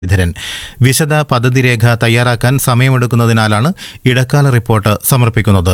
മുരളീധരൻ വിശദ പദ്ധതി രേഖ തയ്യാറാക്കാൻ സമയമെടുക്കുന്നതിനാലാണ് ഇടക്കാല റിപ്പോർട്ട് സമർപ്പിക്കുന്നത്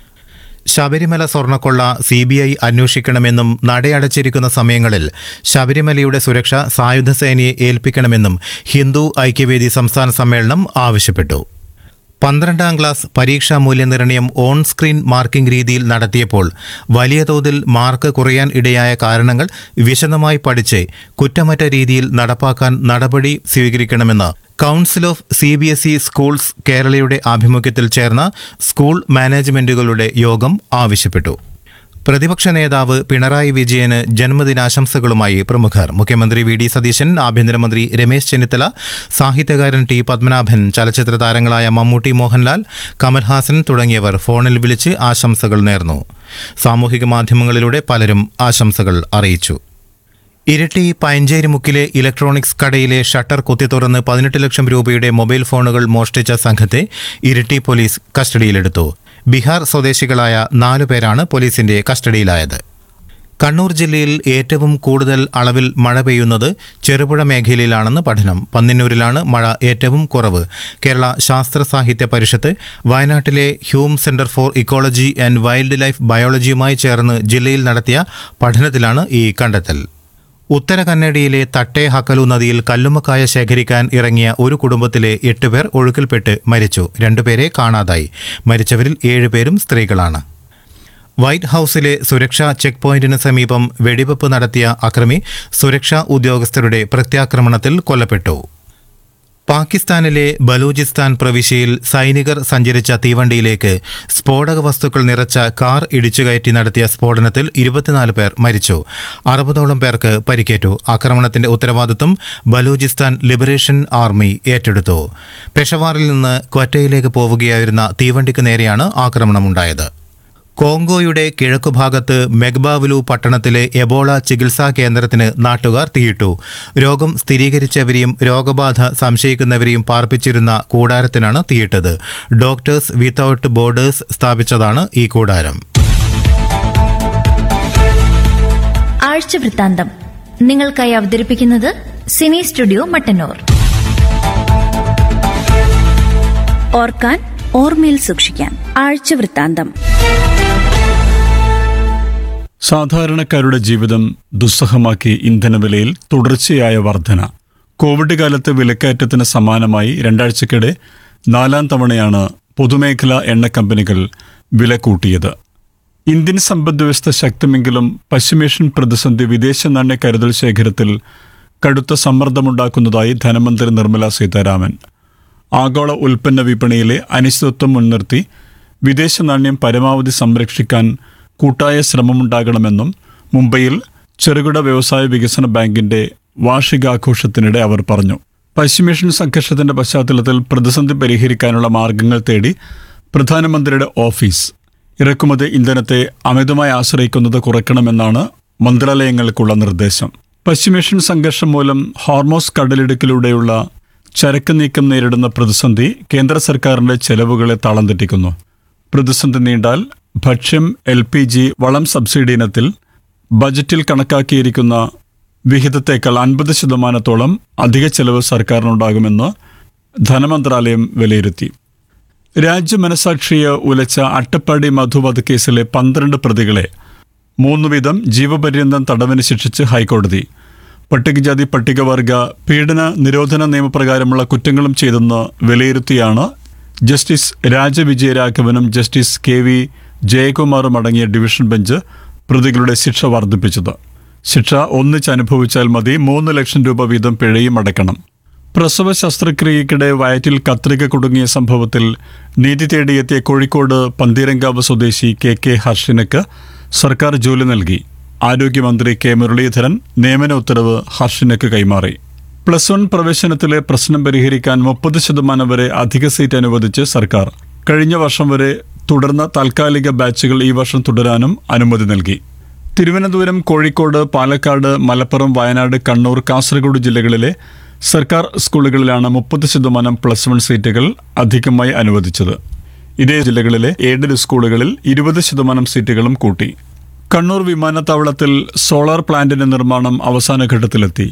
ശബരിമല സ്വർണ്ണക്കൊള്ള സി ബി ഐ അന്വേഷിക്കണമെന്നും നടയടച്ചിരിക്കുന്ന സമയങ്ങളിൽ ശബരിമലയുടെ സുരക്ഷ സായുധ സേനയെ ഏൽപ്പിക്കണമെന്നും ഹിന്ദു ഐക്യവേദി സംസ്ഥാന സമ്മേളനം ആവശ്യപ്പെട്ടു പന്ത്രണ്ടാം ക്ലാസ് പരീക്ഷാ മൂല്യനിർണ്ണയം ഓൺ സ്ക്രീൻ മാർക്കിംഗ് രീതിയിൽ നടത്തിയപ്പോൾ വലിയ തോതിൽ മാർക്ക് കുറയാൻ ഇടയായ കാരണങ്ങൾ വിശദമായി പഠിച്ച് കുറ്റമറ്റ രീതിയിൽ നടപ്പാക്കാൻ നടപടി സ്വീകരിക്കണമെന്ന് council of C B S E schools കേരളയുടെ ആഭിമുഖ്യത്തിൽ ചേർന്ന സ്കൂൾ മാനേജ്മെന്റുകളുടെ യോഗം ആവശ്യപ്പെട്ടു പ്രതിപക്ഷ നേതാവ് പിണറായി വിജയന് ജന്മദിനാശംസകളുമായി പ്രമുഖർ മുഖ്യമന്ത്രി വി ഡി സതീശൻ ആഭ്യന്തരമന്ത്രി രമേശ് ചെന്നിത്തല സാഹിത്യകാരൻ ടി പത്മനാഭൻ ചലച്ചിത്ര താരങ്ങളായ മമ്മൂട്ടി മോഹൻലാൽ കമൽഹാസൻ തുടങ്ങിയവർ ഫോണിൽ വിളിച്ച് ആശംസകൾ നേർന്നു സാമൂഹിക മാധ്യമങ്ങളിലൂടെ പലരും ആശംസകൾ അറിയിച്ചു ഇരട്ടി പയഞ്ചേരിമുക്കിലെ ഇലക്ട്രോണിക്സ് കടയിലെ ഷട്ടർ കുത്തിത്തുറന്ന് പതിനെട്ട് ലക്ഷം രൂപയുടെ മൊബൈൽ ഫോണുകൾ മോഷ്ടിച്ച സംഘത്തെ ഇരട്ടി പോലീസ് കസ്റ്റഡിയിലെടുത്തു ബീഹാർ സ്വദേശികളായ നാലു പേരാണ് പോലീസിന്റെ കസ്റ്റഡിയിലായത് കണ്ണൂർ ജില്ലയിൽ ഏറ്റവും കൂടുതൽ അളവിൽ മഴ പെയ്യുന്നത് ചെറുപുഴ മേഖലയിലാണെന്ന് പഠനം പന്നിന്നൂരിലാണ് മഴ ഏറ്റവും കുറവ് കേരള ശാസ്ത്ര സാഹിത്യ പരിഷത്ത് വയനാട്ടിലെ Hume centre for ecology and wildlife ബയോളജിയുമായി ചേർന്ന് ജില്ലയിൽ നടത്തിയ പഠനത്തിലാണ് ഈ കണ്ടെത്തൽ ഉത്തര കന്നഡയിലെ തട്ടേ ഹക്കലു നദിയിൽ കല്ലുമ്മക്കായ ശേഖരിക്കാൻ ഇറങ്ങിയ ഒരു കുടുംബത്തിലെ എട്ടുപേർ ഒഴുക്കിൽപ്പെട്ട് മരിച്ചു രണ്ടുപേരെ കാണാതായി മരിച്ചവരിൽ ഏഴുപേരും സ്ത്രീകളാണ് വൈറ്റ് ഹൌസിലെ സുരക്ഷാ ചെക്ക് പോയിന്റിന് സമീപം വെടിവെപ്പ് നടത്തിയ അക്രമി സുരക്ഷാ ഉദ്യോഗസ്ഥരുടെ പ്രത്യാക്രമണത്തിൽ കൊല്ലപ്പെട്ടു പാകിസ്ഥാനിലെ ബലൂചിസ്ഥാൻ പ്രവിശ്യയിൽ സൈനികർ സഞ്ചരിച്ച തീവണ്ടിയിലേക്ക് സ്ഫോടക വസ്തുക്കൾ നിറച്ച കാർ ഇടിച്ചുകയറ്റി നടത്തിയ സ്ഫോടനത്തിൽ ഇരുപത്തിനാല് പേർ മരിച്ചു അറുപതോളം പേർക്ക് പരിക്കേറ്റു ആക്രമണത്തിന്റെ ഉത്തരവാദിത്വം ബലൂചിസ്ഥാൻ ലിബറേഷൻ ആർമി ഏറ്റെടുത്തു പെഷവാറിൽ നിന്ന് ക്വറ്റയിലേക്ക് പോവുകയായിരുന്ന തീവണ്ടിക്ക് നേരെയാണ് ആക്രമണമുണ്ടായത് കോങ്കോയുടെ കിഴക്കുഭാഗത്ത് മെഗ്ബാവലു പട്ടണത്തിലെ എബോള ചികിത്സാ കേന്ദ്രത്തിന് നാട്ടുകാർ തീയിട്ടു രോഗം സ്ഥിരീകരിച്ചവരെയും രോഗബാധ സംശയിക്കുന്നവരെയും പാർപ്പിച്ചിരുന്ന കൂടാരത്തിനാണ് തീയിട്ടത് ഡോക്ടേഴ്സ് വിത്തൌട്ട് ബോർഡേഴ്സ് സ്ഥാപിച്ചതാണ് ഈ കൂടാരം ആഴ്ച വൃത്താന്തം നിങ്ങൾക്കായി അവതരിപ്പിക്കുന്നത് സിനി സ്റ്റുഡിയോ മട്ടന്നൂർ ഓർക്കാൻ ഓർമ്മയിൽ സൂക്ഷിക്കാൻ ആഴ്ച വൃത്താന്തം സാധാരണക്കാരുടെ ജീവിതം ദുസ്സഹമാക്കി ഇന്ധനവിലയിൽ തുടർച്ചയായ വർധന കോവിഡ് കാലത്ത് വിലക്കയറ്റത്തിന് സമാനമായി രണ്ടാഴ്ചക്കിടെ നാലാം തവണയാണ് പൊതുമേഖലാ എണ്ണ കമ്പനികൾ വില കൂട്ടിയത് ഇന്ത്യൻ സമ്പദ്വ്യവസ്ഥ ശക്തമെങ്കിലും പശ്ചിമേഷ്യൻ പ്രതിസന്ധി വിദേശ നാണ്യ കരുതൽ ശേഖരത്തിൽ കടുത്ത സമ്മർദ്ദമുണ്ടാക്കുന്നതായി ധനമന്ത്രി നിർമ്മല സീതാരാമൻ ആഗോള ഉൽപ്പന്ന വിപണിയിലെ അനിശ്ചിതത്വം മുൻനിർത്തി വിദേശ നാണ്യം പരമാവധി സംരക്ഷിക്കാൻ കൂട്ടായ ശ്രമമുണ്ടാകണമെന്നും മുംബൈയിൽ ചെറുകിട വ്യവസായ വികസന ബാങ്കിന്റെ വാർഷികാഘോഷത്തിനിടെ അവർ പറഞ്ഞു പശ്ചിമേഷ്യൻ സംഘർഷത്തിന്റെ പശ്ചാത്തലത്തിൽ പ്രതിസന്ധി പരിഹരിക്കാനുള്ള മാർഗങ്ങൾ തേടി പ്രധാനമന്ത്രിയുടെ ഓഫീസ് ഇറക്കുമതി ഇന്ധനത്തെ അമിതമായി ആശ്രയിക്കുന്നത് കുറയ്ക്കണമെന്നാണ് മന്ത്രാലയങ്ങൾക്കുള്ള നിർദ്ദേശം പശ്ചിമേഷ്യൻ സംഘർഷം മൂലം ഹോർമോസ് കടലിടുക്കിലൂടെയുള്ള ചരക്ക് നീക്കം നേരിടുന്ന പ്രതിസന്ധി കേന്ദ്ര സർക്കാരിന്റെ ചെലവുകളെ താളം തെറ്റിക്കുന്നു പ്രതിസന്ധി നീണ്ടാൽ ഭക്ഷ്യം എൽ പി ജി വളം സബ്സിഡി ഇനത്തിൽ ബജറ്റിൽ കണക്കാക്കിയിരിക്കുന്ന വിഹിതത്തേക്കാൾ അൻപത് ശതമാനത്തോളം അധിക ചെലവ് സർക്കാരിനുണ്ടാകുമെന്ന് ധനമന്ത്രാലയം വിലയിരുത്തി രാജ്യമനസാക്ഷിയെ ഉലച്ച അട്ടപ്പാടി മധുവധ കേസിലെ പന്ത്രണ്ട് പ്രതികളെ മൂന്ന് വീതം ജീവപര്യന്തം തടവിന് ശിക്ഷിച്ച് ഹൈക്കോടതി പട്ടികജാതി പട്ടികവർഗ പീഡന നിരോധന നിയമപ്രകാരമുള്ള കുറ്റങ്ങളും ചെയ്തെന്ന് വിലയിരുത്തിയാണ് ജസ്റ്റിസ് രാജവിജയരാഘവനും ജസ്റ്റിസ് കെ വി ജയകുമാറും അടങ്ങിയ ഡിവിഷൻ ബെഞ്ച് പ്രതികളുടെ ശിക്ഷ വർദ്ധിപ്പിച്ചത് ശിക്ഷ ഒന്നിച്ച് അനുഭവിച്ചാൽ മതി മൂന്ന് ലക്ഷം രൂപ വീതം പിഴയും അടയ്ക്കണം പ്രസവ ശസ്ത്രക്രിയയ്ക്കിടെ വയറ്റിൽ കത്രിക കുടുങ്ങിയ സംഭവത്തിൽ നീതി തേടിയെത്തിയ കോഴിക്കോട് പന്തീരങ്കാവ് സ്വദേശി കെ കെ ഹർഷിനക്ക് സർക്കാർ ജോലി നൽകി ആരോഗ്യമന്ത്രി കെ മുരളീധരൻ നിയമന ഉത്തരവ് ഹർഷിനക്ക് കൈമാറി പ്ലസ് വൺ പ്രവേശനത്തിലെ പ്രശ്നം പരിഹരിക്കാൻ മുപ്പത് ശതമാനം വരെ അധിക സീറ്റ് അനുവദിച്ച് സർക്കാർ കഴിഞ്ഞ വർഷം വരെ തുടർന്ന താൽക്കാലിക ബാച്ചുകൾ ഈ വർഷം തുടരാനും അനുമതി നൽകി തിരുവനന്തപുരം കോഴിക്കോട് പാലക്കാട് മലപ്പുറം വയനാട് കണ്ണൂർ കാസർഗോഡ് ജില്ലകളിലെ സർക്കാർ സ്കൂളുകളിലാണ് മുപ്പത് ശതമാനം പ്ലസ് വൺ സീറ്റുകൾ അധികമായി അനുവദിച്ചത് ഇതേ ജില്ലകളിലെ എയ്ഡഡ് സ്കൂളുകളിൽ ഇരുപത് ശതമാനം സീറ്റുകളും കൂട്ടി കണ്ണൂർ വിമാനത്താവളത്തിൽ സോളാർ പ്ലാന്റിന്റെ നിർമ്മാണം അവസാന ഘട്ടത്തിലെത്തി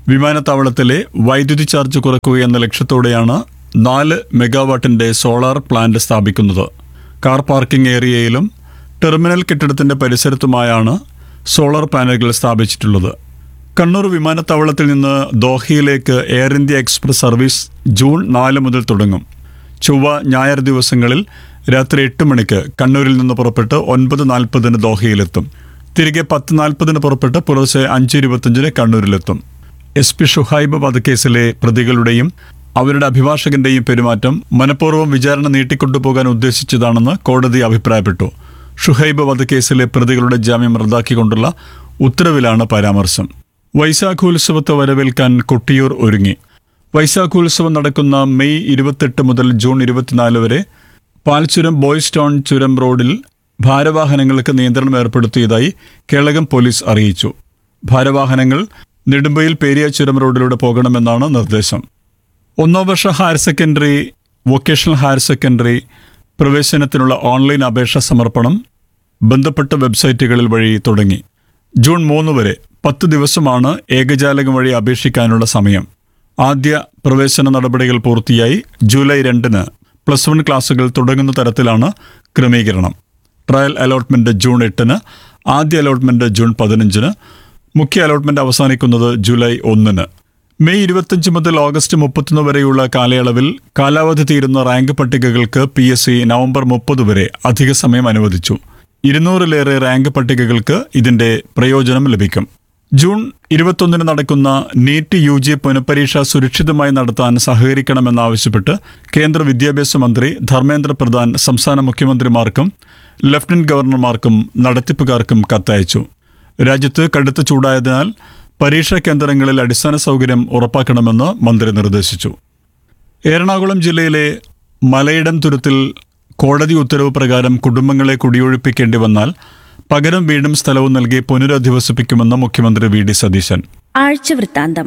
വിമാനത്താവളത്തിലെ വൈദ്യുതി ചാർജ് കുറയ്ക്കുക എന്ന ലക്ഷ്യത്തോടെയാണ് നാല് മെഗാവാട്ടിന്റെ സോളാർ പ്ലാന്റ് സ്ഥാപിക്കുന്നത് കാർ പാർക്കിംഗ് ഏരിയയിലും ടെർമിനൽ കെട്ടിടത്തിന്റെ പരിസരത്തുമായാണ് സോളാർ പാനലുകൾ സ്ഥാപിച്ചിട്ടുള്ളത് കണ്ണൂർ വിമാനത്താവളത്തിൽ നിന്ന് ദോഹയിലേക്ക് Air India Express service June നാല് മുതൽ തുടങ്ങും ചൊവ്വ ഞായർ ദിവസങ്ങളിൽ രാത്രി എട്ട് മണിക്ക് കണ്ണൂരിൽ നിന്ന് പുറപ്പെട്ട് ഒൻപത് നാൽപ്പതിന് ദോഹയിലെത്തും തിരികെ പത്ത് നാൽപ്പതിന് പുറപ്പെട്ട് പുലർച്ചെ അഞ്ച് ഇരുപത്തഞ്ചിന് കണ്ണൂരിലെത്തും എസ് പി ഷുഹൈബ് വധക്കേസിലെ പ്രതികളുടെയും അവരുടെ അഭിഭാഷകന്റെയും പെരുമാറ്റം മനഃപൂർവ്വം വിചാരണ നീട്ടിക്കൊണ്ടുപോകാൻ ഉദ്ദേശിച്ചതാണെന്ന് കോടതി അഭിപ്രായപ്പെട്ടു ഷുഹൈബ് വധക്കേസിലെ പ്രതികളുടെ ജാമ്യം റദ്ദാക്കിക്കൊണ്ടുള്ള ഉത്തരവിലാണ് പരാമർശം വൈശാഖോത്സവത്തെ വരവേൽക്കാൻ കൊട്ടിയൂർ ഒരുങ്ങി വൈശാഖോത്സവം നടക്കുന്ന മെയ് ഇരുപത്തെട്ട് മുതൽ ജൂൺ ഇരുപത്തിനാല് വരെ പാൽച്ചുരം ബോയ്സ് ടൗൺ ചുരം റോഡിൽ ഭാരവാഹനങ്ങൾക്ക് നിയന്ത്രണം ഏർപ്പെടുത്തിയതായി കേളകം പോലീസ് അറിയിച്ചു ഭാരവാഹനങ്ങൾ നെടുമ്പയിൽ പേരിയ ചുരം റോഡിലൂടെ പോകണമെന്നാണ് നിർദ്ദേശം ഒന്നാം വർഷ higher secondary vocational higher secondary പ്രവേശനത്തിനുള്ള ഓൺലൈൻ അപേക്ഷ സമർപ്പണം ബന്ധപ്പെട്ട വെബ്സൈറ്റുകളിൽ വഴി തുടങ്ങി ജൂൺ മൂന്ന് വരെ പത്ത് ദിവസമാണ് ഏകജാലകം വഴി അപേക്ഷിക്കാനുള്ള സമയം ആദ്യ പ്രവേശന നടപടികൾ പൂർത്തിയായി ജൂലൈ രണ്ടിന് പ്ലസ് വൺ ക്ലാസുകൾ തുടങ്ങുന്ന തരത്തിലാണ് ക്രമീകരണം ട്രയൽ അലോട്ട്മെന്റ് ജൂൺ എട്ടിന് ആദ്യ അലോട്ട്മെന്റ് ജൂൺ പതിനഞ്ചിന് മുഖ്യ അലോട്ട്മെന്റ് അവസാനിക്കുന്നത് ജൂലൈ ഒന്നിന് മെയ് ഇരുപത്തഞ്ച് മുതൽ ഓഗസ്റ്റ് മുപ്പത്തൊന്ന് വരെയുള്ള കാലയളവിൽ കാലാവധി തീരുന്ന റാങ്ക് പട്ടികകൾക്ക് പി എസ് സി നവംബർ മുപ്പത് വരെ അധിക സമയം അനുവദിച്ചു ഇരുന്നൂറിലേറെ റാങ്ക് പട്ടികകൾക്ക് ഇതിന്റെ പ്രയോജനം ലഭിക്കും ജൂൺ ഇരുപത്തൊന്നിന് നടക്കുന്ന നീറ്റ് യു ജി പുനഃപരീക്ഷ സുരക്ഷിതമായി നടത്താൻ സഹകരിക്കണമെന്നാവശ്യപ്പെട്ട് കേന്ദ്ര വിദ്യാഭ്യാസ മന്ത്രി ധർമ്മേന്ദ്ര പ്രധാൻ സംസ്ഥാന മുഖ്യമന്ത്രിമാർക്കും ലഫ്റ്റനന്റ് ഗവർണർമാർക്കും നടത്തിപ്പുകാർക്കും കത്തയച്ചു രാജ്യത്ത് കടുത്ത ചൂടായതിനാൽ പരീക്ഷാ കേന്ദ്രങ്ങളിൽ അടിസ്ഥാന സൗകര്യം ഉറപ്പാക്കണമെന്ന് മന്ത്രി നിർദ്ദേശിച്ചു എറണാകുളം ജില്ലയിലെ മലയിടം തുരുത്തിൽ കോടതി ഉത്തരവ് പ്രകാരം കുടുംബങ്ങളെ കുടിയൊഴിപ്പിക്കേണ്ടി വന്നാൽ പകരം വീടും സ്ഥലവും നൽകി പുനരധിവസിപ്പിക്കുമെന്ന് മുഖ്യമന്ത്രി വി ഡി സതീശൻ ആഴ്ച വൃത്താന്തം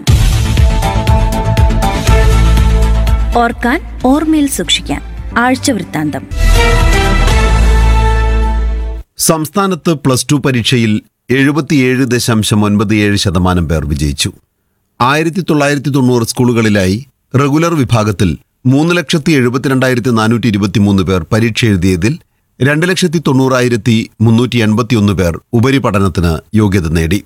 ഓർക്കാൻ ഓർമ്മയിൽ സൂക്ഷിക്കാൻ ആഴ്ച വൃത്താന്തം സംസ്ഥാനത്ത് പ്ലസ് ടു പരീക്ഷയിൽ എഴുപത്തിയേഴ് ദശാംശം ഒൻപത് ഏഴ് ശതമാനം പേർ വിജയിച്ചു ആയിരത്തി തൊള്ളായിരത്തി തൊണ്ണൂറ് സ്കൂളുകളിലായി റെഗുലർ വിഭാഗത്തിൽ മൂന്ന് ലക്ഷത്തി എഴുപത്തിരണ്ടായിരത്തി നാനൂറ്റി ഇരുപത്തിമൂന്ന് പേർ പരീക്ഷ എഴുതിയതിൽ രണ്ട് ലക്ഷത്തി തൊണ്ണൂറായിരത്തി മുന്നൂറ്റി എൺപത്തിയൊന്ന് പേർ ഉപരിപഠനത്തിന് യോഗ്യത നേടി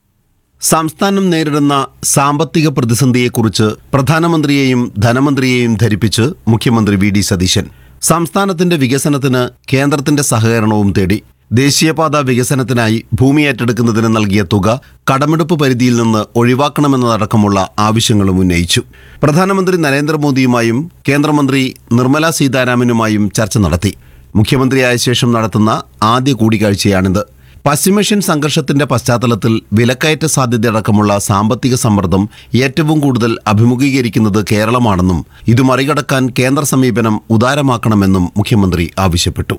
സംസ്ഥാനം നേരിടുന്ന സാമ്പത്തിക പ്രതിസന്ധിയെക്കുറിച്ച് പ്രധാനമന്ത്രിയെയും ധനമന്ത്രിയെയും ധരിപ്പിച്ച് മുഖ്യമന്ത്രി വി ഡി സതീശൻ സംസ്ഥാനത്തിന്റെ വികസനത്തിന് കേന്ദ്രത്തിന്റെ സഹകരണവും തേടി ദേശീയപാത വികസനത്തിനായി ഭൂമി ഏറ്റെടുക്കുന്നതിന് നൽകിയ തുക കടമെടുപ്പ് പരിധിയിൽ നിന്ന് ഒഴിവാക്കണമെന്നതടക്കമുള്ള ആവശ്യങ്ങളും ഉന്നയിച്ചു പ്രധാനമന്ത്രി നരേന്ദ്രമോദിയുമായും കേന്ദ്രമന്ത്രി നിർമ്മല സീതാരാമനുമായും ചർച്ച നടത്തി മുഖ്യമന്ത്രിയായ ശേഷം നടത്തുന്ന ആദ്യ കൂടിക്കാഴ്ചയാണിത് പശ്ചിമേഷ്യൻ സംഘർഷത്തിന്റെ പശ്ചാത്തലത്തിൽ വിലക്കയറ്റ സാധ്യതയടക്കമുള്ള സാമ്പത്തിക സമ്മർദ്ദം ഏറ്റവും കൂടുതൽ അഭിമുഖീകരിക്കുന്നത് കേരളമാണെന്നും ഇത് മറികടക്കാൻ കേന്ദ്ര സമീപനം ഉദാരമാക്കണമെന്നും മുഖ്യമന്ത്രി ആവശ്യപ്പെട്ടു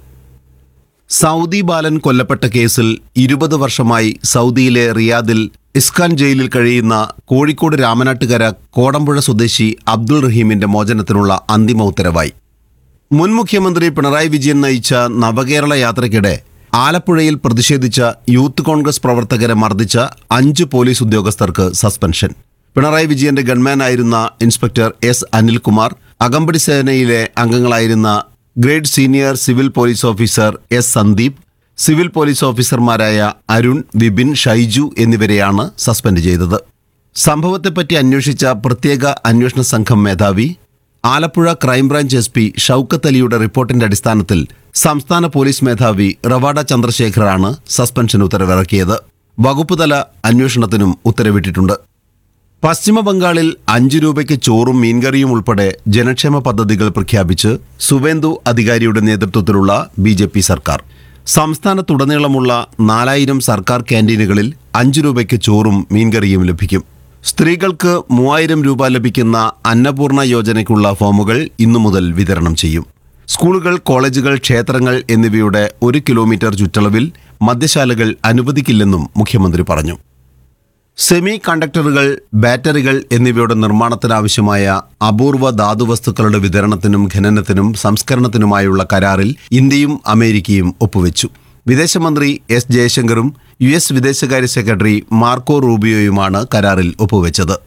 സൗദി ബാലൻ കൊല്ലപ്പെട്ട കേസിൽ ഇരുപത് വർഷമായി സൗദിയിലെ റിയാദിൽ ഇസ്കാൻ ജയിലിൽ കഴിയുന്ന കോഴിക്കോട് രാമനാട്ടുകര കോടമ്പുഴ സ്വദേശി അബ്ദുൾ റഹീമിന്റെ മോചനത്തിനുള്ള അന്തിമ ഉത്തരവായി മുൻ മുഖ്യമന്ത്രി പിണറായി വിജയൻ നയിച്ച നവകേരള യാത്രയ്ക്കിടെ ആലപ്പുഴയിൽ പ്രതിഷേധിച്ച യൂത്ത് കോൺഗ്രസ് പ്രവർത്തകരെ മർദ്ദിച്ച അഞ്ച് പോലീസ് ഉദ്യോഗസ്ഥർക്ക് സസ്പെൻഷൻ പിണറായി വിജയന്റെ ഗൺമാനായിരുന്ന ഇൻസ്പെക്ടർ എസ് അനിൽകുമാർ അകമ്പടി സേനയിലെ അംഗങ്ങളായിരുന്ന grade senior civil police officer S Sandeep civil police ഓഫീസർമാരായ അരുൺ വിപിൻ ഷൈജു എന്നിവരെയാണ് സസ്പെൻഡ് ചെയ്തത് സംഭവത്തെപ്പറ്റി അന്വേഷിച്ച പ്രത്യേക അന്വേഷണ സംഘം മേധാവി Alappuzha crime branch S P Shoukath അലിയുടെ റിപ്പോർട്ടിന്റെ അടിസ്ഥാനത്തിൽ സംസ്ഥാന പോലീസ് മേധാവി റവാഡ ചന്ദ്രശേഖറാണ് സസ്പെൻഷൻ ഉത്തരവിറക്കിയത് വകുപ്പ് തല അന്വേഷണത്തിനും ഉത്തരവിട്ടിട്ടുണ്ട് പശ്ചിമ ബംഗാളിൽ അഞ്ചു രൂപയ്ക്ക് ചോറും മീൻകറിയും ഉൾപ്പെടെ ജനക്ഷേമ പദ്ധതികൾ പ്രഖ്യാപിച്ച് സുവേന്ദു അധികാരിയുടെ നേതൃത്വത്തിലുള്ള ബി ജെ പി സർക്കാർ സംസ്ഥാനത്തുടനീളമുള്ള നാലായിരം സർക്കാർ ക്യാൻറ്റീനുകളിൽ അഞ്ചു രൂപയ്ക്ക് ചോറും മീൻകറിയും ലഭിക്കും സ്ത്രീകൾക്ക് മൂവായിരം രൂപ ലഭിക്കുന്ന അന്നപൂർണ യോജനയ്ക്കുള്ള ഫോമുകൾ ഇന്നു മുതൽ വിതരണം ചെയ്യും സ്കൂളുകൾ കോളേജുകൾ ക്ഷേത്രങ്ങൾ എന്നിവയുടെ ഒരു കിലോമീറ്റർ ചുറ്റളവിൽ മദ്യശാലകൾ അനുവദിക്കില്ലെന്നും മുഖ്യമന്ത്രി പറഞ്ഞു സെമി കണ്ടക്ടറുകൾ ബാറ്ററികൾ എന്നിവയുടെ നിർമ്മാണത്തിനാവശ്യമായ അപൂർവ ധാതുവസ്തുക്കളുടെ വിതരണത്തിനും ഖനനത്തിനും സംസ്കരണത്തിനുമായുള്ള കരാറിൽ ഇന്ത്യയും അമേരിക്കയും ഒപ്പുവെച്ചു വിദേശമന്ത്രി എസ് ജയശങ്കറും യു എസ് വിദേശകാര്യ സെക്രട്ടറി മാർക്കോ റൂബിയോയുമാണ് കരാറിൽ ഒപ്പുവെച്ചത്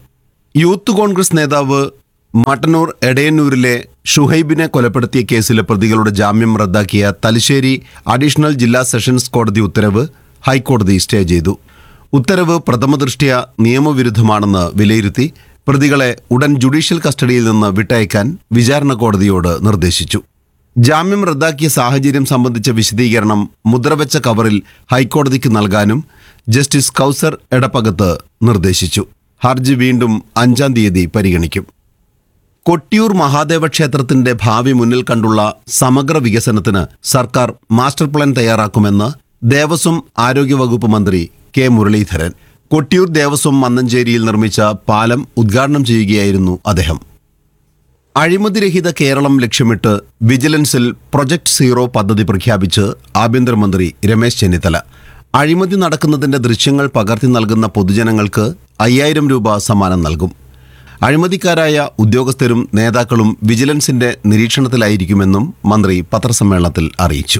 യൂത്ത് കോൺഗ്രസ് നേതാവ് മട്ടന്നൂർ എടയന്നൂരിലെ ഷുഹൈബിനെ കൊലപ്പെടുത്തിയ കേസിലെ പ്രതികളുടെ ജാമ്യം റദ്ദാക്കിയ തലശ്ശേരി അഡീഷണൽ ജില്ലാ സെഷൻസ് കോടതി ഉത്തരവ് ഹൈക്കോടതി സ്റ്റേ ചെയ്തു ഉത്തരവ് പ്രഥമദൃഷ്ട്യ നിയമവിരുദ്ധമാണെന്ന് വിലയിരുത്തി പ്രതികളെ ഉടൻ ജുഡീഷ്യൽ കസ്റ്റഡിയിൽ നിന്ന് വിട്ടയക്കാൻ വിചാരണ കോടതിയോട് നിർദ്ദേശിച്ചു ജാമ്യം റദ്ദാക്കിയ സാഹചര്യം സംബന്ധിച്ച വിശദീകരണം മുദ്രവെച്ച കവറിൽ ഹൈക്കോടതിക്ക് നൽകാനും ജസ്റ്റിസ് കൗസർ എടപ്പകത്ത് നിർദ്ദേശിച്ചു ഹർജി വീണ്ടും അഞ്ചാം തീയതി പരിഗണിക്കും കൊട്ടിയൂർ മഹാദേവ ക്ഷേത്രത്തിന്റെ ഭാവി മുന്നിൽ കണ്ടുള്ള സമഗ്ര വികസനത്തിന് സർക്കാർ മാസ്റ്റർ പ്ലാൻ തയ്യാറാക്കുമെന്ന് ദേവസ്വം ആരോഗ്യവകുപ്പ് മന്ത്രി കെ മുരളീധരൻ കൊട്ടിയൂർ ദേവസ്വം മന്നഞ്ചേരിയിൽ നിർമ്മിച്ച പാലം ഉദ്ഘാടനം ചെയ്യുകയായിരുന്നു അദ്ദേഹം അഴിമതിരഹിത കേരളം ലക്ഷ്യമിട്ട് വിജിലൻസിൽ പ്രൊജക്ട് സീറോ പദ്ധതി പ്രഖ്യാപിച്ച് ആഭ്യന്തരമന്ത്രി രമേശ് ചെന്നിത്തല അഴിമതി നടക്കുന്നതിന്റെ ദൃശ്യങ്ങൾ പകർത്തി നൽകുന്ന പൊതുജനങ്ങൾക്ക് അയ്യായിരം രൂപ സമ്മാനം നൽകും അഴിമതിക്കാരായ ഉദ്യോഗസ്ഥരും നേതാക്കളും വിജിലൻസിന്റെ നിരീക്ഷണത്തിലായിരിക്കുമെന്നും മന്ത്രി പത്രസമ്മേളനത്തിൽ അറിയിച്ചു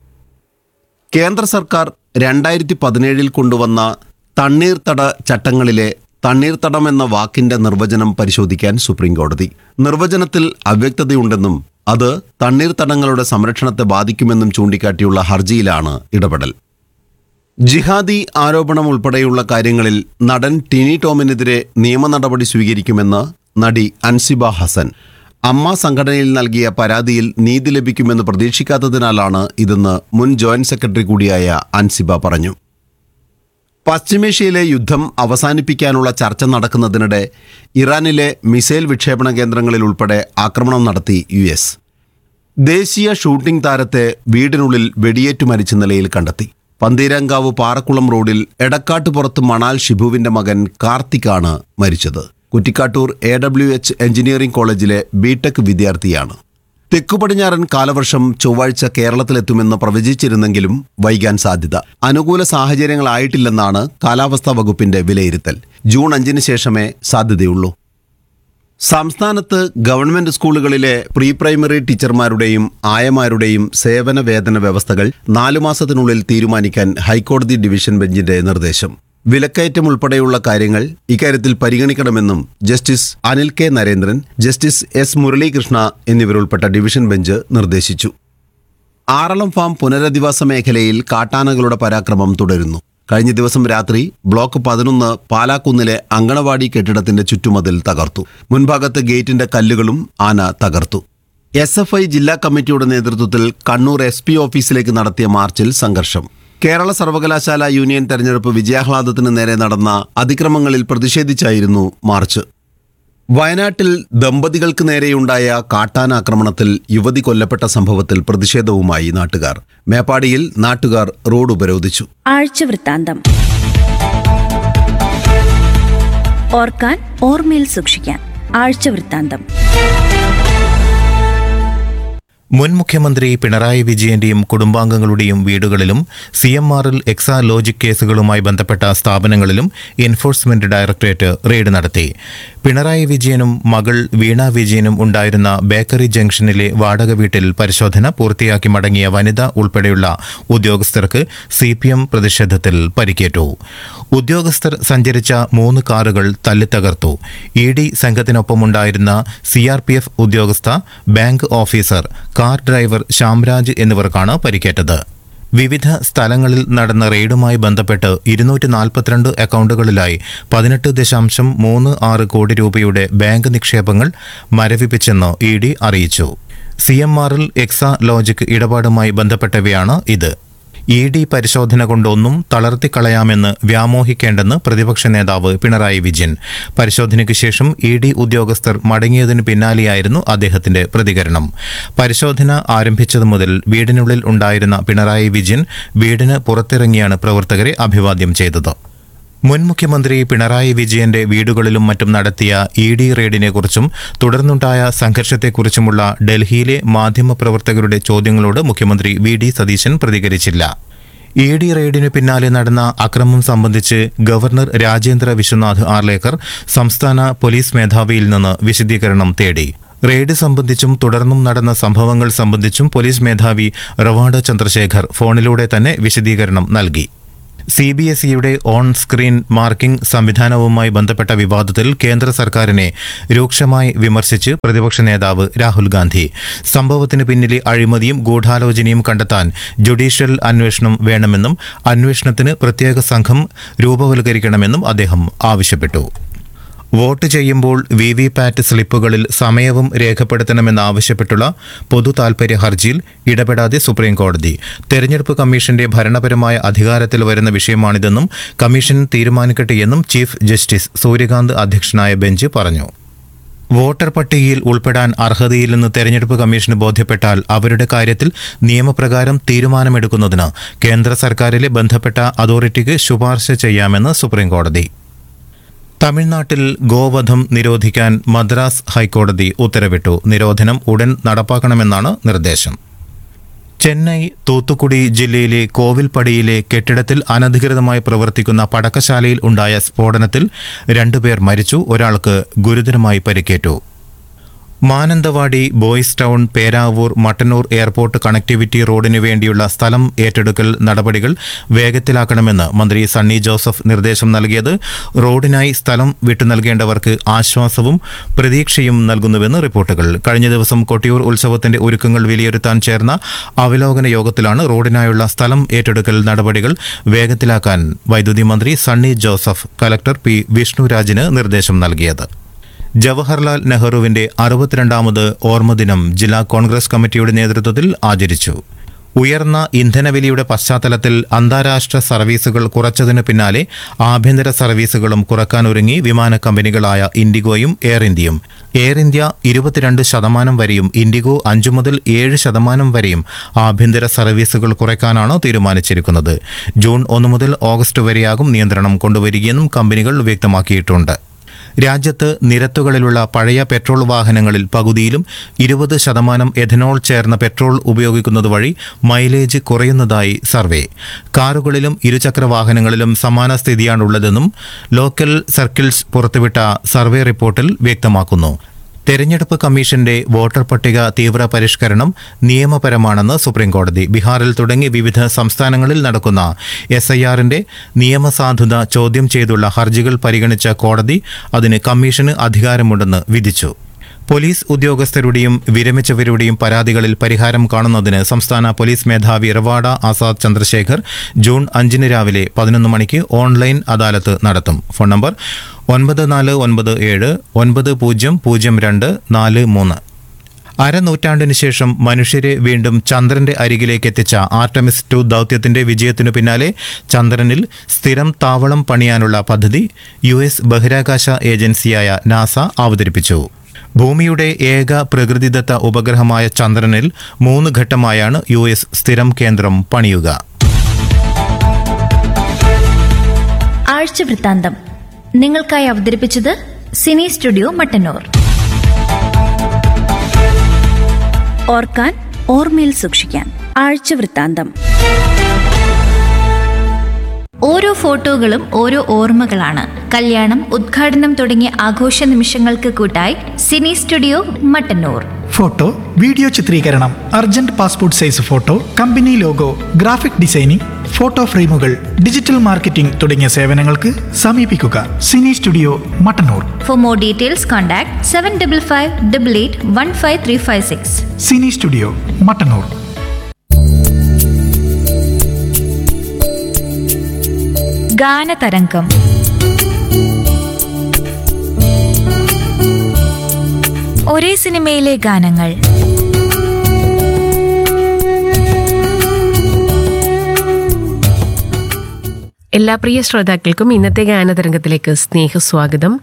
കേന്ദ്ര സർക്കാർ രണ്ടായിരത്തി പതിനേഴിൽ കൊണ്ടുവന്ന തണ്ണീർത്തട ചട്ടങ്ങളിലെ തണ്ണീർത്തടം എന്ന വാക്കിന്റെ നിർവചനം പരിശോധിക്കാൻ സുപ്രീംകോടതി നിർവചനത്തിൽ അവ്യക്തതയുണ്ടെന്നും അത് തണ്ണീർത്തടങ്ങളുടെ സംരക്ഷണത്തെ ബാധിക്കുമെന്നും ചൂണ്ടിക്കാട്ടിയുള്ള ഹർജിയിലാണ് ഇടപെടൽ ജിഹാദി ആരോപണം ഉൾപ്പെടെയുള്ള കാര്യങ്ങളിൽ നടൻ ടിനി ടോമിനെതിരെ നിയമ നടപടി സ്വീകരിക്കുമെന്ന് നടി അൻസിബ ഹസൻ അമ്മ സംഘടനയിൽ നൽകിയ പരാതിയിൽ നീതി ലഭിക്കുമെന്ന് പ്രതീക്ഷിക്കാത്തതിനാലാണ് ഇതെന്ന് മുൻ ജോയിന്റ് സെക്രട്ടറി കൂടിയായ അൻസിബ പറഞ്ഞു പശ്ചിമേഷ്യയിലെ യുദ്ധം അവസാനിപ്പിക്കാനുള്ള ചർച്ച നടക്കുന്നതിനിടെ ഇറാനിലെ മിസൈൽ വിക്ഷേപണ കേന്ദ്രങ്ങളിൽ ഉൾപ്പെടെ ആക്രമണം നടത്തി യു എസ് ദേശീയ ഷൂട്ടിംഗ് താരത്തെ വീടിനുള്ളിൽ വെടിയേറ്റു മരിച്ച നിലയിൽ കണ്ടെത്തി പന്തീരങ്കാവ് പാറക്കുളം റോഡിൽ എടക്കാട്ടുപുറത്ത് മണാൽ ഷിബുവിന്റെ മകൻ കാർത്തിക്കാണ് മരിച്ചത് Kuttikkattoor A W H engineering കോളേജിലെ ബിടെക് വിദ്യാർത്ഥിയാണ് തെക്കു പടിഞ്ഞാറൻ കാലവർഷം ചൊവ്വാഴ്ച കേരളത്തിലെത്തുമെന്ന് പ്രവചിച്ചിരുന്നെങ്കിലും വൈകാൻ സാധ്യത അനുകൂല സാഹചര്യങ്ങളായിട്ടില്ലെന്നാണ് കാലാവസ്ഥാ വകുപ്പിന്റെ വിലയിരുത്തൽ ജൂൺ അഞ്ചിന് ശേഷമേ സാധ്യതയുള്ളൂ സംസ്ഥാനത്ത് ഗവൺമെന്റ് സ്കൂളുകളിലെ പ്രീ പ്രൈമറി ടീച്ചർമാരുടെയും ആയമാരുടെയും സേവന വേതന വ്യവസ്ഥകൾ നാലു മാസത്തിനുള്ളിൽ തീരുമാനിക്കാൻ ഹൈക്കോടതി ഡിവിഷൻ ബെഞ്ചിന്റെ നിർദ്ദേശം വിലക്കയറ്റം ഉൾപ്പെടെയുള്ള കാര്യങ്ങൾ ഇക്കാര്യത്തിൽ പരിഗണിക്കണമെന്നും justice Anil K Narendran justice S Muralikrishna എന്നിവരുൾപ്പെട്ട ഡിവിഷൻ ബെഞ്ച് നിർദ്ദേശിച്ചു ആറളം ഫാം പുനരധിവാസ മേഖലയിൽ കാട്ടാനകളുടെ പരാക്രമം തുടരുന്നു കഴിഞ്ഞ ദിവസം രാത്രി ബ്ലോക്ക് പതിനൊന്ന് പാലാക്കുന്നിലെ അങ്കണവാടി കെട്ടിടത്തിന്റെ ചുറ്റുമതിൽ തകർത്തു മുൻഭാഗത്തെ ഗേറ്റിന്റെ കല്ലുകളും ആന തകർത്തു എസ് എഫ് ഐ ജില്ലാ കമ്മിറ്റിയുടെ നേതൃത്വത്തിൽ കണ്ണൂർ എസ് പി ഓഫീസിലേക്ക് നടത്തിയ മാർച്ചിൽ സംഘർഷം കേരള സർവകലാശാല യൂണിയൻ തെരഞ്ഞെടുപ്പ് വിജയാഹ്ലാദത്തിന് നേരെ നടന്ന അതിക്രമങ്ങളിൽ പ്രതിഷേധിച്ചായിരുന്നു മാർച്ച് വയനാട്ടിൽ ദമ്പതികൾക്ക് നേരെയുണ്ടായ കാട്ടാനാക്രമണത്തിൽ യുവതി കൊല്ലപ്പെട്ട സംഭവത്തിൽ പ്രതിഷേധവുമായി നാട്ടുകാർ മേപ്പാടിയിൽ നാട്ടുകാർ റോഡ് ഉപരോധിച്ചു ആഴ്ചവൃത്താന്തം ഓർക്കാൻ ഓർമ്മയിൽ സൂക്ഷിക്കാൻ ആഴ്ചവൃത്താന്തം മുൻ മുഖ്യമന്ത്രി പിണറായി വിജയന്റെയും കുടുംബാംഗങ്ങളുടെയും വീടുകളിലും സി എം ആറിൽ എക്സാ ലോജിക് കേസുകളുമായി ബന്ധപ്പെട്ട സ്ഥാപനങ്ങളിലും എൻഫോഴ്സ്മെന്റ് ഡയറക്ടറേറ്റ് റെയ്ഡ് നടത്തി പിണറായി വിജയനും മകൾ വീണ വിജയനും ഉണ്ടായിരുന്ന ബേക്കറി ജംഗ്ഷനിലെ വാടക വീട്ടിൽ പരിശോധന പൂർത്തിയാക്കി മടങ്ങിയ വനിത ഉൾപ്പെടെയുള്ള ഉദ്യോഗസ്ഥർക്ക് സി പി എം പ്രതിഷേധത്തിൽ പരിക്കേറ്റു ഉദ്യോഗസ്ഥർ സഞ്ചരിച്ച മൂന്ന് കാറുകൾ തല്ലിത്തകർത്തു ഇ ഡി സംഘത്തിനൊപ്പമുണ്ടായിരുന്ന സി ആർ പി എഫ് ഉദ്യോഗസ്ഥ bank officer car driver Shyamraj എന്നിവർക്കാണ് പരിക്കേറ്റത് വിവിധ സ്ഥലങ്ങളിൽ നടന്ന റെയ്ഡുമായി ബന്ധപ്പെട്ട് ഇരുന്നൂറ്റി നാൽപ്പത്തിരണ്ട് അക്കൗണ്ടുകളിലായി പതിനെട്ട് ദശാംശം മൂന്ന് ആറ് കോടി രൂപയുടെ ബാങ്ക് നിക്ഷേപങ്ങൾ മരവിപ്പിച്ചെന്ന് ഇ ഡി അറിയിച്ചു സി എം ആറിൽ എക്സാ ലോജിക് ഇടപാടുമായി ബന്ധപ്പെട്ടവയാണ് ഇത് ഇ ഡി പരിശോധന കൊണ്ടൊന്നും തളർത്തിക്കളയാമെന്ന് വ്യാമോഹിക്കേണ്ടെന്ന് പ്രതിപക്ഷ നേതാവ് പിണറായി വിജയൻ പരിശോധനയ്ക്ക് ശേഷം ഇ ഡി ഉദ്യോഗസ്ഥർ മടങ്ങിയതിന് പിന്നാലെയായിരുന്നു അദ്ദേഹത്തിന്റെ പ്രതികരണം പരിശോധന ആരംഭിച്ചതു മുതൽ വീടിനുള്ളിൽ ഉണ്ടായിരുന്ന പിണറായി വിജയൻ വീടിന് പുറത്തിറങ്ങിയാണ് പ്രവർത്തകരെ അഭിവാദ്യം ചെയ്തത് മുൻ മുഖ്യമന്ത്രി പിണറായി വിജയന്റെ വീടുകളിലും മറ്റും നടത്തിയ ഇ ഡി റെയ്ഡിനെക്കുറിച്ചും തുടർന്നുണ്ടായ സംഘർഷത്തെക്കുറിച്ചുമുള്ള ഡൽഹിയിലെ മാധ്യമപ്രവർത്തകരുടെ ചോദ്യങ്ങളോട് മുഖ്യമന്ത്രി വി ഡി സതീശൻ പ്രതികരിച്ചില്ല ഇ ഡി റെയ്ഡിനു പിന്നാലെ നടന്ന അക്രമം സംബന്ധിച്ച് ഗവർണർ രാജേന്ദ്ര വിശ്വനാഥ് ആർലേക്കർ സംസ്ഥാന പോലീസ് മേധാവിയിൽ നിന്ന് വിശദീകരണം തേടി റെയ്ഡ് സംബന്ധിച്ചും തുടർന്നും നടന്ന സംഭവങ്ങൾ സംബന്ധിച്ചും പോലീസ് മേധാവി റവാഡ ചന്ദ്രശേഖർ ഫോണിലൂടെ തന്നെ വിശദീകരണം നൽകി സി ബി എസ് ഇയുടെ ഓൺ സ്ക്രീൻ മാർക്കിംഗ് സംവിധാനവുമായി ബന്ധപ്പെട്ട വിവാദത്തിൽ കേന്ദ്ര സർക്കാരിനെ രൂക്ഷമായി വിമർശിച്ച് പ്രതിപക്ഷ നേതാവ് രാഹുൽ ഗാന്ധി സംഭവത്തിന് പിന്നിലെ അഴിമതിയും ഗൂഢാലോചനയും കണ്ടെത്താൻ ജുഡീഷ്യൽ അന്വേഷണം വേണമെന്നും അന്വേഷണത്തിന് പ്രത്യേക സംഘം രൂപവൽക്കരിക്കണമെന്നും അദ്ദേഹം ആവശ്യപ്പെട്ടു വോട്ട് ചെയ്യുമ്പോൾ വി വി പാറ്റ് സ്ലിപ്പുകളിൽ സമയവും രേഖപ്പെടുത്തണമെന്നാവശ്യപ്പെട്ടുള്ള പൊതു താൽപര്യ ഹർജിയിൽ ഇടപെടാതെ സുപ്രീം കോടതി തെരഞ്ഞെടുപ്പ് കമ്മീഷന്റെ ഭരണപരമായ അധികാരത്തിൽ വരുന്ന വിഷയമാണിതെന്നും കമ്മീഷൻ തീരുമാനിക്കട്ടെയെന്നും ചീഫ് ജസ്റ്റിസ് സൂര്യകാന്ത് അധ്യക്ഷനായ ബെഞ്ച് പറഞ്ഞു വോട്ടർ പട്ടികയിൽ ഉൾപ്പെടാൻ അർഹതയില്ലെന്ന് തെരഞ്ഞെടുപ്പ് കമ്മീഷന് ബോധ്യപ്പെട്ടാൽ അവരുടെ കാര്യത്തിൽ നിയമപ്രകാരം തീരുമാനമെടുക്കുന്നതിന് കേന്ദ്ര സർക്കാരിലെ ബന്ധപ്പെട്ട അതോറിറ്റിക്ക് ശുപാർശ ചെയ്യാമെന്ന് സുപ്രീം കോടതി തമിഴ്നാട്ടിൽ ഗോവധം നിരോധിക്കാൻ മദ്രാസ് ഹൈക്കോടതി ഉത്തരവിട്ടു നിരോധനം ഉടൻ നടപ്പാക്കണമെന്നാണ് നിർദ്ദേശം ചെന്നൈ തൂത്തുക്കുടി ജില്ലയിലെ കോവിൽപ്പടിയിലെ കെട്ടിടത്തിൽ അനധികൃതമായി പ്രവർത്തിക്കുന്ന പടക്കശാലയിൽ ഉണ്ടായ സ്ഫോടനത്തിൽ രണ്ടുപേർ മരിച്ചു ഒരാൾക്ക് ഗുരുതരമായി പരിക്കേറ്റു Mananthavady boys town Peravoor Mattannur airport connectivity റോഡിനു വേണ്ടിയുള്ള സ്ഥലം ഏറ്റെടുക്കൽ നടപടികൾ വേഗത്തിലാക്കണമെന്ന് മന്ത്രി സണ്ണി ജോസഫ് നിർദ്ദേശം നൽകിയത് റോഡിനായി സ്ഥലം വിട്ടു നൽകേണ്ടവർക്ക് ആശ്വാസവും പ്രതീക്ഷയും നൽകുന്നുവെന്ന് റിപ്പോർട്ടുകൾ കഴിഞ്ഞ ദിവസം കൊട്ടിയൂർ ഉത്സവത്തിന്റെ ഒരുക്കങ്ങൾ വിലയിരുത്താൻ ചേർന്ന അവലോകന യോഗത്തിലാണ് റോഡിനായുള്ള സ്ഥലം ഏറ്റെടുക്കൽ നടപടികൾ വേഗത്തിലാക്കാൻ വൈദ്യുതി മന്ത്രി സണ്ണി ജോസഫ് കലക്ടർ പി വിഷ്ണുരാജിന് നിർദ്ദേശം നൽകിയത് ജവഹർലാൽ നെഹ്റുവിന്റെ അറുപത്തിരണ്ടാമത് ഓർമ്മദിനം ജില്ലാ കോൺഗ്രസ് കമ്മിറ്റിയുടെ നേതൃത്വത്തിൽ ആചരിച്ചു ഉയർന്ന ഇന്ധനവിലയുടെ പശ്ചാത്തലത്തിൽ അന്താരാഷ്ട്ര സർവീസുകൾ കുറച്ചതിന് പിന്നാലെ ആഭ്യന്തര സർവീസുകളും കുറക്കാനൊരുങ്ങി വിമാന കമ്പനികളായ ഇൻഡിഗോയും എയർ ഇന്ത്യയും എയർ ഇന്ത്യ ഇരുപത്തിരണ്ട് ശതമാനം വരെയും ഇൻഡിഗോ അഞ്ചു മുതൽ ഏഴ് ശതമാനം വരെയും ആഭ്യന്തര സർവീസുകൾ കുറയ്ക്കാനാണ് തീരുമാനിച്ചിരിക്കുന്നത് ജൂൺ ഒന്ന് മുതൽ ഓഗസ്റ്റ് വരെയാകും നിയന്ത്രണം കൊണ്ടുവരികയെന്നും കമ്പനികൾ വ്യക്തമാക്കിയിട്ടുണ്ട് രാജ്യത്ത് നിരത്തുകളിലുള്ള പഴയ പെട്രോൾ വാഹനങ്ങളിൽ പകുതിയിലും ഇരുപത് ശതമാനം എഥനോൾ ചേർന്ന പെട്രോൾ ഉപയോഗിക്കുന്നത് വഴി മൈലേജ് കുറയുന്നതായി സർവേ കാറുകളിലും ഇരുചക്ര വാഹനങ്ങളിലും സമാന സ്ഥിതിയാണുള്ളതെന്നും ലോക്കൽ സർക്കിൾസ് പുറത്തുവിട്ട സർവേ റിപ്പോർട്ടിൽ വ്യക്തമാക്കുന്നു തെരഞ്ഞെടുപ്പ് കമ്മീഷന്റെ വോട്ടർ പട്ടിക തീവ്ര പരിഷ്കരണം നിയമപരമാണെന്ന് സുപ്രീംകോടതി ബീഹാറിൽ തുടങ്ങി വിവിധ സംസ്ഥാനങ്ങളിൽ നടക്കുന്ന എസ് ഐ ആറിന്റെ നിയമസാധുത ചോദ്യം ചെയ്തുള്ള ഹർജികൾ പരിഗണിച്ച കോടതി അതിന് കമ്മീഷന് അധികാരമുണ്ടെന്ന് വിധിച്ചു പോലീസ് ഉദ്യോഗസ്ഥരുടെയും വിരമിച്ചവരുടെയും പരാതികളിൽ പരിഹാരം കാണുന്നതിന് സംസ്ഥാന പോലീസ് മേധാവി റവാഡ ആസാദ് ചന്ദ്രശേഖർ ജൂൺ അഞ്ചിന് രാവിലെ പതിനൊന്ന് മണിക്ക് ഓൺലൈൻ അദാലത്ത് നടത്തും ഫോൺ നമ്പർ ഒൻപത് നാല് ഒൻപത് ഏഴ് ഒൻപത് പൂജ്യം പൂജ്യം രണ്ട് നാല് മൂന്ന് അരനൂറ്റാണ്ടിന് ശേഷം മനുഷ്യരെ വീണ്ടും ചന്ദ്രന്റെ അരികിലേക്ക് എത്തിച്ച ആർട്ടമിസ് ടു ദൗത്യത്തിന്റെ വിജയത്തിനു പിന്നാലെ ചന്ദ്രനിൽ സ്ഥിരം താവളം പണിയാനുള്ള പദ്ധതി യു എസ് ബഹിരാകാശ ഏജൻസിയായ നാസ അവതരിപ്പിച്ചു ഭൂമിയുടെ ഏക പ്രകൃതിദത്ത ഉപഗ്രഹമായ ചന്ദ്രനിൽ മൂന്ന് ഘട്ടമായാണ് യു എസ് സ്ഥിരം കേന്ദ്രം പണിയുക ആഴ്ച വൃത്താന്തം നിങ്ങൾക്കായി അവതരിപ്പിച്ചത് സിനി സ്റ്റുഡിയോ മട്ടന്നൂർ ഓർക്കാൻ ഓർമ്മയിൽ സൂക്ഷിക്കാൻ ആഴ്ച വൃത്താന്തം ഓരോ ഫോട്ടോകളും ഓരോ ഓർമ്മകളാണ് കല്യാണം ഉദ്ഘാടനം തുടങ്ങിയ ആഘോഷ നിമിഷങ്ങൾക്ക് കൂട്ടായി cine studio Mattannur photo video ചിത്രീകരണം urgent passport size photo company logo graphic designing photo ഫ്രെയിമുകൾ ഡിജിറ്റൽ മാർക്കറ്റിംഗ് തുടങ്ങിയ സേവനങ്ങൾക്ക് സമീപിക്കുക cine studio Mattannur for more details contact seven double five double eight one five three five six cine studio Mattannur ഗാനതരംഗം ഒരേ സിനിമയിലെ ഗാനങ്ങൾ എല്ലാ പ്രിയ ശ്രോതാക്കൾക്കും ഇന്നത്തെ ഗാനതരംഗത്തിലേക്ക് സ്നേഹസ്വാഗതം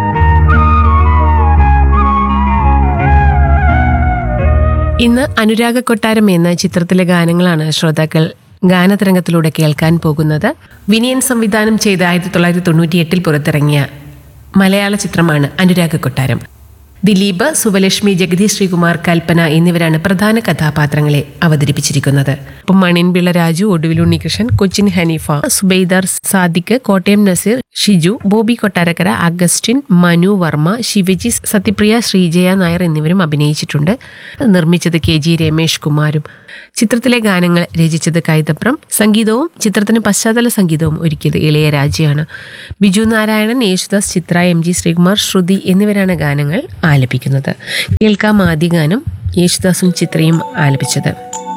ഇന്ന് അനുരാഗ കൊട്ടാരം എന്ന ചിത്രത്തിലെ ഗാനങ്ങളാണ് ശ്രോതാക്കൾ ഗാനതരംഗത്തിലൂടെ കേൾക്കാൻ പോകുന്നത് വിനയൻ സംവിധാനം ചെയ്ത ആയിരത്തി തൊള്ളായിരത്തി തൊണ്ണൂറ്റി എട്ടിൽ പുറത്തിറങ്ങിയ മലയാള ചിത്രമാണ് അനുരാഗ കൊട്ടാരം ദിലീപ് സുബലക്ഷ്മി ജഗദീഷ് ശ്രീകുമാർ കൽപ്പന എന്നിവരാണ് പ്രധാന കഥാപാത്രങ്ങളെ അവതരിപ്പിച്ചിരിക്കുന്നത് അപ്പം മണിൻപിള്ള രാജു ഒടുവിൽ ഉണ്ണികൃഷ്ണൻ കൊച്ചിൻ ഹനീഫ സുബൈദാർ സാദിഖ് കോട്ടയം നസീർ ഷിജു ബോബി കൊട്ടാരക്കര അഗസ്റ്റിൻ മനു വർമ്മ ശിവജി സത്യപ്രിയ ശ്രീജയ നായർ എന്നിവരും അഭിനയിച്ചിട്ടുണ്ട് നിർമ്മിച്ചത് കെ ജി രമേഷ് കുമാരും ചിത്രത്തിലെ ഗാനങ്ങൾ രചിച്ചത് കൈതപ്രം സംഗീതവും ചിത്രത്തിന് പശ്ചാത്തല സംഗീതവും ഒരുക്കിയത് ഇളയരാജയാണ് ബിജു നാരായണൻ യേശുദാസ് ചിത്ര എം ജി ശ്രീകുമാർ ശ്രുതി എന്നിവരാണ് ഗാനങ്ങൾ ആലപിക്കുന്നത് കേൾക്കാം ആദ്യ ഗാനം യേശുദാസും ചിത്രയും ആലപിച്ചത്